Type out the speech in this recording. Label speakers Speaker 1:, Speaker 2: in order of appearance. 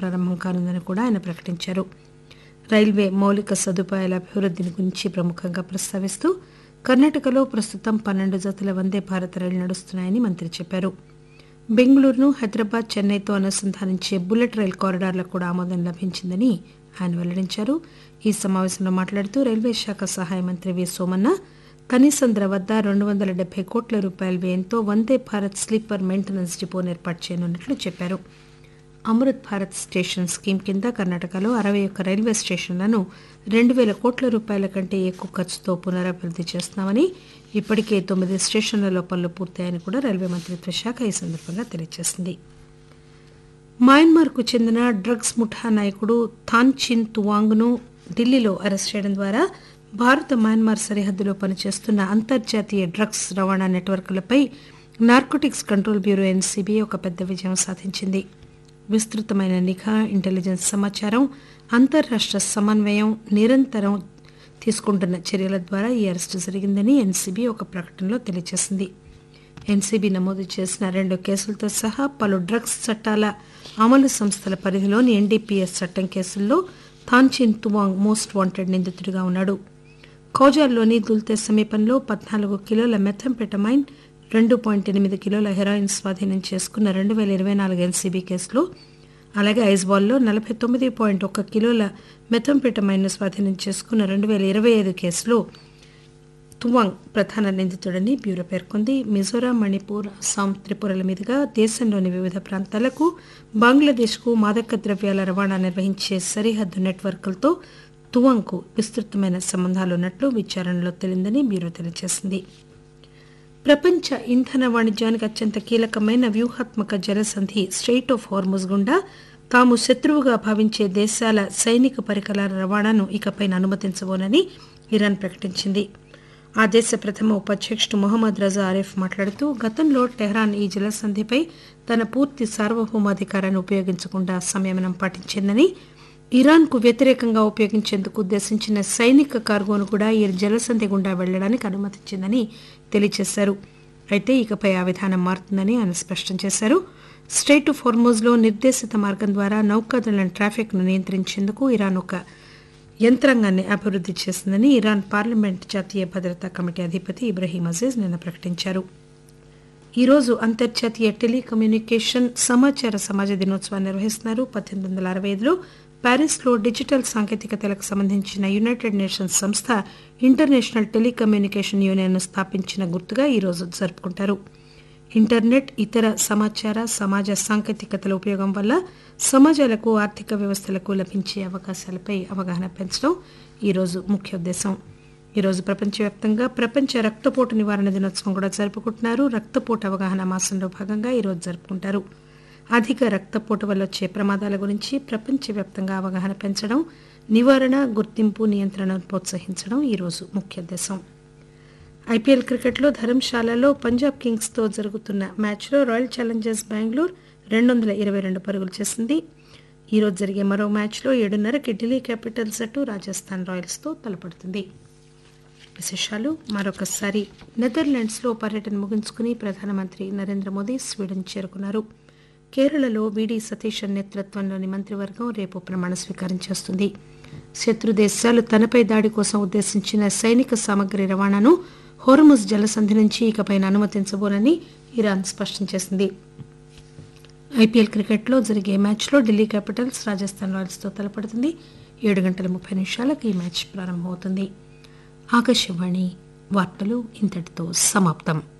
Speaker 1: ప్రారంభం కానుందని కూడా ఆయన ప్రకటించారు రైల్వే మౌలిక సదుపాయాల అభివృద్ధిని గురించి ప్రముఖంగా ప్రస్తావిస్తూ కర్ణాటకలో ప్రస్తుతం పన్నెండు జతల వందే భారత్ రైళ్లు నడుస్తున్నాయని మంత్రి చెప్పారు బెంగళూరును హైదరాబాద్ చెన్నైతో అనుసంధానించే బుల్లెట్ రైల్ కారిడార్లకు కూడా ఆమోదం లభించిందని ఆయన వెల్లడించారు ఈ సమావేశంలో మాట్లాడుతూ రైల్వే శాఖ సహాయ మంత్రి వి సోమన్న కనీసంద్ర వద్ద రెండు వందల డెబ్బై కోట్ల రూపాయల వ్యయంతో వందే భారత్ స్లీపర్ మెయింటెనెన్స్ డిపోను ఏర్పాటు చేయనున్నట్లు చెప్పారు అమృత్ భారత్ స్టేషన్ స్కీమ్ కింద కర్ణాటకలో అరవై ఒక్క రైల్వే స్టేషన్లను రెండు వేల కోట్ల రూపాయల కంటే ఎక్కువ ఖర్చుతో పునరభివృద్ధి చేస్తున్నామని ఇప్పటికే తొమ్మిది స్టేషన్లలో పనులు పూర్తయ్యాయని కూడా రైల్వే మంత్రిత్వ శాఖ ఈ సందర్భంగా తెలియజేసింది మయన్మార్కు చెందిన డ్రగ్స్ ముఠా నాయకుడు థాన్చిన్ తువాంగ్ను ఢిల్లీలో అరెస్ట్ చేయడం ద్వారా భారత మయన్మార్ సరిహద్దులో పనిచేస్తున్న అంతర్జాతీయ డ్రగ్స్ రవాణా నెట్వర్క్లపై నార్కోటిక్స్ కంట్రోల్ బ్యూరో ఎన్సీబీ ఒక పెద్ద విజయం సాధించింది విస్తృతమైన నిఘా ఇంటెలిజెన్స్ సమాచారం అంతర్రాష్ట్ర సమన్వయం నిరంతరం తీసుకుంటున్న చర్యల ద్వారా ఈ అరెస్టు జరిగిందని ఎన్సీబీ ఒక ప్రకటనలో తెలియజేసింది ఎన్సీబీ నమోదు చేసిన రెండు కేసులతో సహా పలు డ్రగ్స్ చట్టాల అమలు సంస్థల పరిధిలోని ఎన్డీపీఎస్ చట్టం కేసుల్లో థాన్చిన్ తువాంగ్ మోస్ట్ వాంటెడ్ నిందితుడిగా ఉన్నాడు ఖౌజాల్లోని దుల్తే సమీపంలో పద్నాలుగు కిలోల మెథంపెటమైన్ రెండు పాయింట్ ఎనిమిది కిలోల హెరాయిన్ స్వాధీనం చేసుకున్న రెండు వేల ఇరవై నాలుగు ఎన్సీబీ కేసులో అలాగే ఐజ్బాల్లో నలభై తొమ్మిది పాయింట్ ఒక్క కిలోల మెథంపెటమైన్ను స్వాధీనం చేసుకున్న రెండు వేల ఇరవై ఐదు కేసులో తువాంగ్ ప్రధాన నిందితుడని బ్యూరో పేర్కొంది మిజోరాం మణిపూర్ అస్సాం త్రిపురల మీదుగా దేశంలోని వివిధ ప్రాంతాలకు బంగ్లాదేశ్కు మాదక ద్రవ్యాల రవాణా నిర్వహించే సరిహద్దు నెట్వర్క్లతో తువాంగ్కు విస్తృతమైన సంబంధాలున్నట్లు విచారణలో తేలిందని బ్యూరో తెలియజేసింది ప్రపంచ ఇంధన వాణిజ్యానికి అత్యంత కీలకమైన వ్యూహాత్మక జలసంధి స్ట్రెయిట్ ఆఫ్ హార్మోజ్ గుండా తాము శత్రువుగా భావించే దేశాల సైనిక పరికరాల రవాణాను ఇకపై అనుమతించబోనని ఇరాన్ ప్రకటించింది ఆ దేశ ప్రథమ ఉపాధ్యక్షుడు మొహమ్మద్ రజా ఆరిఫ్ మాట్లాడుతూ గతంలో టెహ్రాన్ ఈ జలసంధిపై తన పూర్తి సార్వభౌమాధికారాన్ని ఉపయోగించకుండా సంయమనం పాటించిందని ఇరాన్కు వ్యతిరేకంగా ఉపయోగించేందుకు ఉద్దేశించిన సైనిక కార్గోను కూడా ఈ జలసంధి గుండా వెళ్లడానికి అనుమతించిందని తెలియజేశారు అయితే ఇకపై ఆ విధానం మారుతుందని ఆయన స్పష్టం చేశారు స్ట్రైట్ ఆఫ్ హోర్మోజ్లో నిర్దేశిత మార్గం ద్వారా నౌకాదళం ట్రాఫిక్ను నియంత్రించేందుకు ఇరాన్ ఒక యంత్రాంగాన్ని అభివృద్ధి చేసిందని ఇరాన్ పార్లమెంట్ జాతీయ భద్రతా కమిటీ అధిపతి ఇబ్రహీం అజీజ్ నిన్న ప్రకటించారు ఈరోజు అంతర్జాతీయ టెలికమ్యూనికేషన్ సమాచార సమాజ దినోత్సవాన్ని నిర్వహిస్తున్నారు పద్దెనిమిది వందల అరవై ఐదులో ప్యారిస్లో డిజిటల్ సాంకేతికతలకు సంబంధించిన యునైటెడ్ నేషన్స్ సంస్థ ఇంటర్నేషనల్ టెలికమ్యూనికేషన్ యూనియన్ను స్థాపించిన గుర్తుగా ఈరోజు జరుపుకుంటారు ఇంటర్నెట్ ఇతర సమాచార సమాజ సాంకేతికతల ఉపయోగం వల్ల సమాజాలకు ఆర్థిక వ్యవస్థలకు లభించే అవకాశాలపై అవగాహన పెంచడం ఈరోజు ముఖ్య ఉద్దేశం ఈరోజు ప్రపంచవ్యాప్తంగా ప్రపంచ రక్తపోటు నివారణ దినోత్సవం కూడా జరుపుకుంటున్నారు రక్తపోటు అవగాహన మాసంలో భాగంగా ఈరోజు జరుపుకుంటారు అధిక రక్తపోటు వల్ల వచ్చే ప్రమాదాల గురించి ప్రపంచవ్యాప్తంగా అవగాహన పెంచడం నివారణ గుర్తింపు నియంత్రణను ప్రోత్సహించడం ఈరోజు ముఖ్య ఉద్దేశం ఐపీఎల్ క్రికెట్లో ధర్మశాలలో పంజాబ్ కింగ్స్తో జరుగుతున్న మ్యాచ్లో రాయల్ ఛాలెంజర్స్ బెంగళూరు రెండు వందల ఇరవై రెండు పరుగులు చేసింది ఈరోజు జరిగే మరో మ్యాచ్లో ఏడున్నరకి ఢిల్లీ క్యాపిటల్స్ జట్టు రాజస్థాన్ రాయల్స్తో తలపడుతుంది విశేషాలు మరొకసారి నెదర్లాండ్స్లో పర్యటన ముగించుకుని ప్రధానమంత్రి నరేంద్ర మోదీ స్వీడన్ చేరుకున్నారు కేరళలో వీడి సతీశన్ నేతృత్వంలోని మంత్రివర్గం రేపు ప్రమాణ స్వీకారం చేస్తుంది శత్రు దేశాలు తనపై దాడి కోసం ఉద్దేశించిన సైనిక సామగ్రి రవాణాను హోర్ముజ్ జలసంధి నుంచి ఇకపై అనుమతించబోనని ఇరాన్ స్పష్టం చేసింది ఐపీఎల్ క్రికెట్లో జరిగే మ్యాచ్లో ఢిల్లీ క్యాపిటల్స్ రాజస్థాన్ రాయల్స్తో తలపడుతుంది ఏడు గంటల ముప్పై నిమిషాలకు ఈ మ్యాచ్ ప్రారంభమవుతుంది ఆకాశవాణి వార్తలు ఇంతటితో సమాప్తం